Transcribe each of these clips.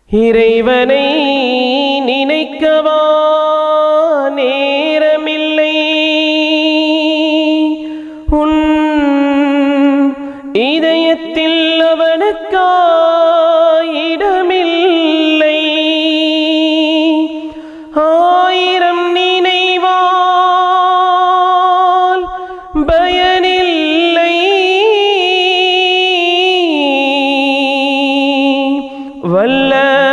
இறைவனை நினைக்கவா நேரமில்லை உன் இதயத்தில் அவனுக்கா இடமில்லை ஆயிரம் நினைவால் பயனில்லை வல்ல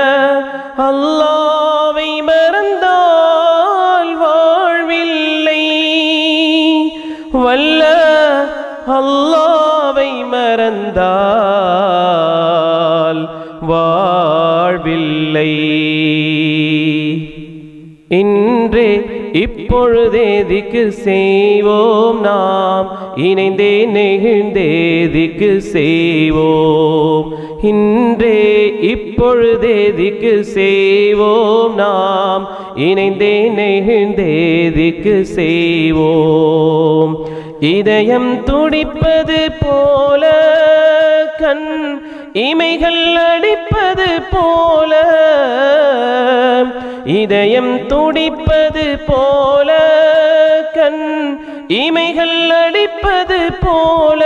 அல்லாவை மறந்தால் வாழ்வில்லை வல்ல அல்லாவை மறந்தால் வாழ்வில்லை இன்றே இப்பொழுதே திக்கு செய்வோம் நாம் இணைந்தே நெகிழ்ந்தே திக்கு செய்வோம் இன்றே இப்பொழுதே திக்கு செய்வோம் நாம் இணைந்தே நெகிழ்ந்தே திக்கு செய்வோம் இதயம் துடிப்பது போல கண் இமைகள் அடிப்பது போல இதயம் துடிப்பது போல கண் இமைகள் அடிப்பது போல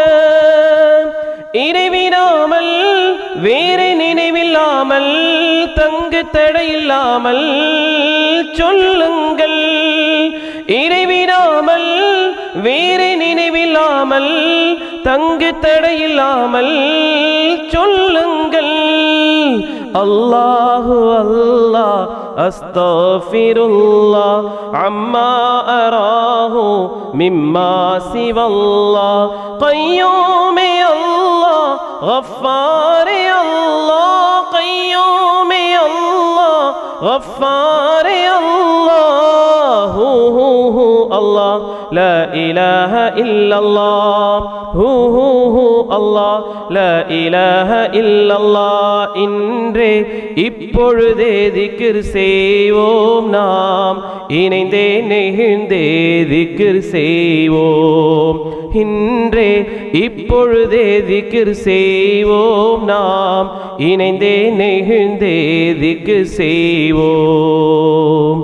இறைவிடாமல் வேறு நினைவில்லாமல் தங்கு தடையில்லாமல் சொல்லுங்கள் இறைவிடாமல் வேறு நினைவில்லாமல் தங்கு தடையில்லாமல் சொல்லுங்கள் அல்லாஹு அல்லாஹ் அஸ்தஃபிருல்லாஹ் அம்மா அராஹு மிம்மா சிவல்லாஹ் கையோமே அல்லாஹ் கஃபாரே அல்லாஹ் கையோமே அல்லாஹ் கஃபாரே அல்லாஹ் ஹூ ஹூ ஹூ அல்லாஹ் லா இலாஹ இல்லல்லாஹ் ஹூ ஹூ ஹூ அல்லாஹ் லா இலாஹ இல்லல்லாஹ் இன்றே இப்பொழுதே திக்ர் செய்வோம் நாம் இணைந்தே நெகிழ்ந்தே திக்ர் செய்வோம் இன்றே இப்பொழுதே திக்ர் செய்வோம் நாம் இணைந்தே நெகிழ்ந்தே திக்ர் செய்வோம்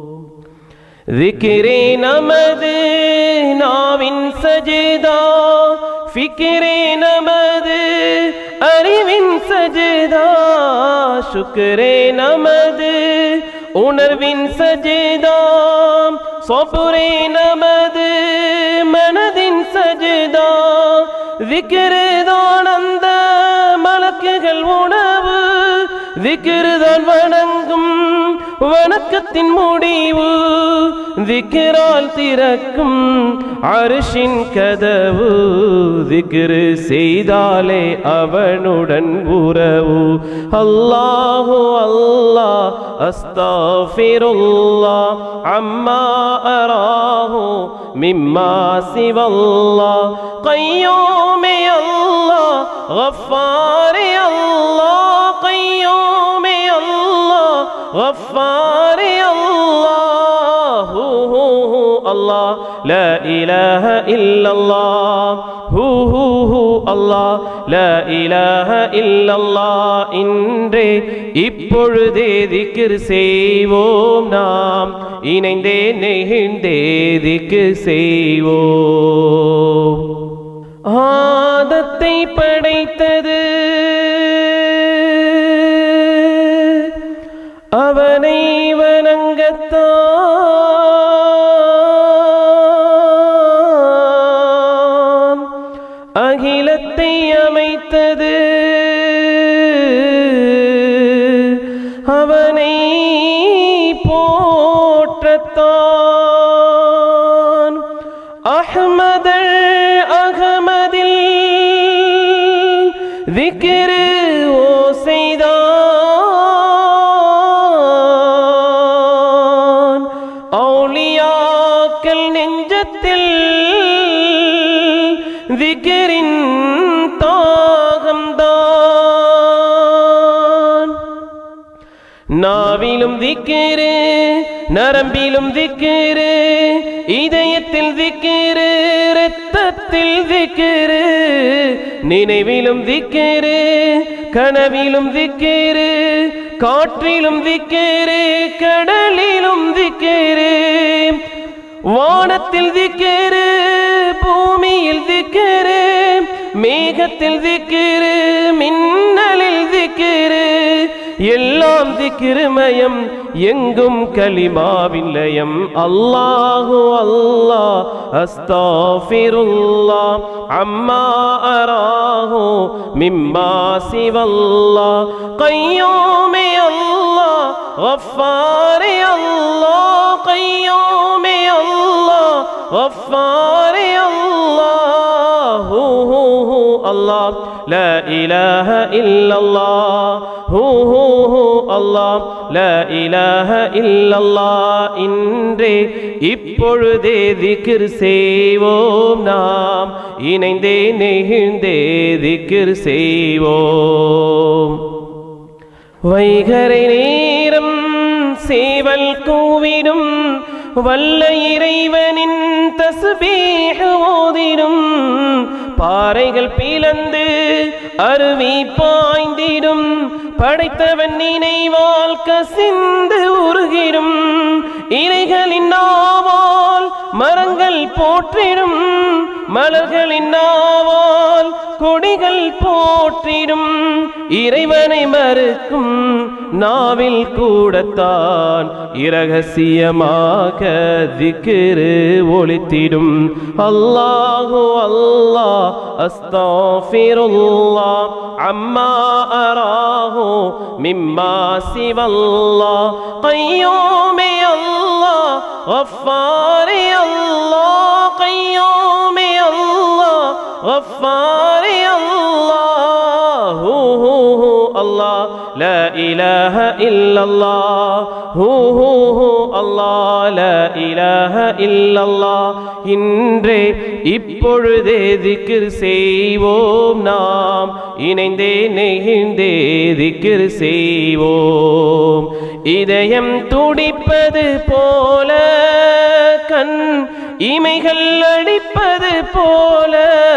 ذكرே நமது நாவின் சஜிதா ஃபிக்ரே நமது அறிவின் சஜிதா சுக்ரே நமது உணர்வின் சஜிதா சொபுரே நமது மனதின் சஜிதா விக்கிருதான் அந்த மலக்குகள் உணவு விக்கிருதான் வணங்கும் வணக்கத்தின் முடிவு விக்கிரால் திறக்கும் அரிசின் கதவு விக்கிரு செய்தாலே அவனுடன் உறவு அல்லாஹு அல்லாஹ் அஸ்தாஃபிருல்லா அம்மா அராஹு மிம்மா சிவல்லா கையோமே அல்லாஹ் கஃபாரே அல்லாஹ் கையோமே அல்லாஹ் கஃபாரே அல்லாஹ் ஹூ ஹூ ஹூ அல்லாஹ் லா இலாஹ இல்லல்லாஹ் ஹூ ஹூ ஹூ அல்லாஹ் லா இலாஹ இல்லல்லாஹ் இன்றே இப்பொழுதே திக்ர் செய்வோம் நாம் இணைந்தே நெகிழ்ந்தே திக்ர் செய்வோம் ஆதத்தை படைத்தது அவனை வணங்கத்தான் அகிலத்தை அமைத்தது அவனை போற்றத்தான் அஹ்மதல் அகமதில் விக்கிரு ஓசைதான் அவுளியாக்கள் நெஞ்சத்தில் விக்கிரின் தாகம்தான் நாவிலும் திக்கிரு நரம்பிலும் திக்கிரு இதயத்தில் திக்கிரு இரத்தத்தில் திக்கிரு நினைவிலும் திக்கிரு கனவிலும் திக்கிரு காற்றிலும் திக்கிரு கடலிலும் திக்கிரு வானத்தில் திக்கிரு பூமியில் திக்கிரு மேகத்தில் திக்கிரு மின்னலில் திக்கிரு எல்லாம் திக்கிருமயம் எங்கும் கலிமாவின் லயம் அல்லாஹு அல்லாஹ் அஸ்தாஃபிருல்லா அம்மா அராஹு மிம்மா சிவல்லா கையோமே அல்லாஹ் غفار الله قيوم الله غفار الله هو هو هو الله لا إله إلا الله هو هو هو الله لا إله إلا الله இன்றே இப்பொழுதே திக்ர் செய்வோம் நாம் இணைந்தே நெகிழ்ந்தே திக்ர் செய்வோம் வைகரை நேரம் சேவல் கூவிடும் வல்ல இறைவனின் தசுபீக ஓதிடும் பாறைகள் பிளந்து அருவி பாய்ந்திடும் படைத்தவன் நினைவால் கசிந்து உருகிடும் இலைகளின் நாவால் மரங்கள் போற்றிடும் மலர்களின் நாவால் கொடிகள் போற்றிடும் இறைவனை மறுக்கும் நாவில் கூடத்தான் இரகசியமாக திக்கிரு ஒளித்திடும் அல்லாஹு அல்லாஹ் அஸ்தாஃபிருல்லா அம்மா அராஹு மிம்மா சிவல்லா கையோமே அல்லாஹ் غفار الله قيوم الله غفار الله هو هو هو الله لا إله إلا الله هو هو هو الله لا إله إلا الله இன்றே இப்பொழுதே திக்ர் செய்வோம் நாம் இணைந்தே நெகிழ்ந்தே திக்ர் செய்வோம் இதயம் துடிப்பது போல கண் இமைகள் அடிப்பது போல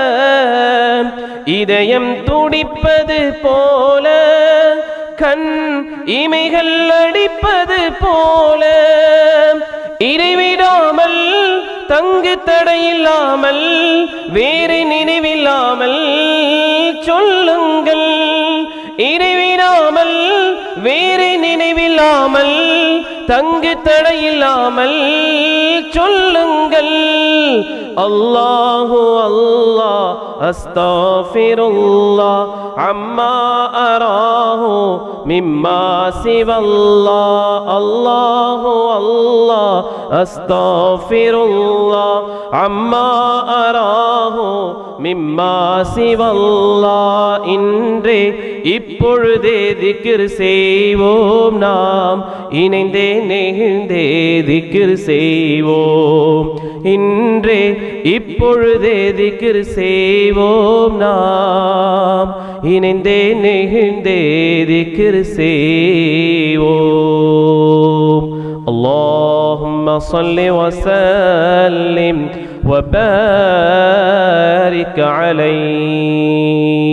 இதயம் துடிப்பது போல கண் இமைகள் அடிப்பது போல இறைவிடாமல் தங்கு தடையில்லாமல் வேறு நினைவில்லாமல் சொல்லுங்கள் இறைவிடாமல் வேறு நினைவில்லாமல் தங்கு தடையில்லாமல் சொல்லுங்கள் அல்லாஹு அல்லாஹ் அஸ்தாஃபிருல்லா அம்மா அராஹு மிம்மா சிவல்லா அல்லாஹு அல்லாஹ் அஸ்தாஃபிருல்லா அம்மா அராஹு மிம்மா சிவல்லா இன்றே இப்பொழுதே திக்ர் செய்வோம் நாம் இணைந்தே நெகிழ்ந்தே திக்ர் செய்வோம் இன்றே இப்பொழுதே திக்ர் செய்வோம் நாம் இணைந்தே நெகிழ்ந்தே திக்ர் செய்வோம் اللهم صل وسلم وبارك عليه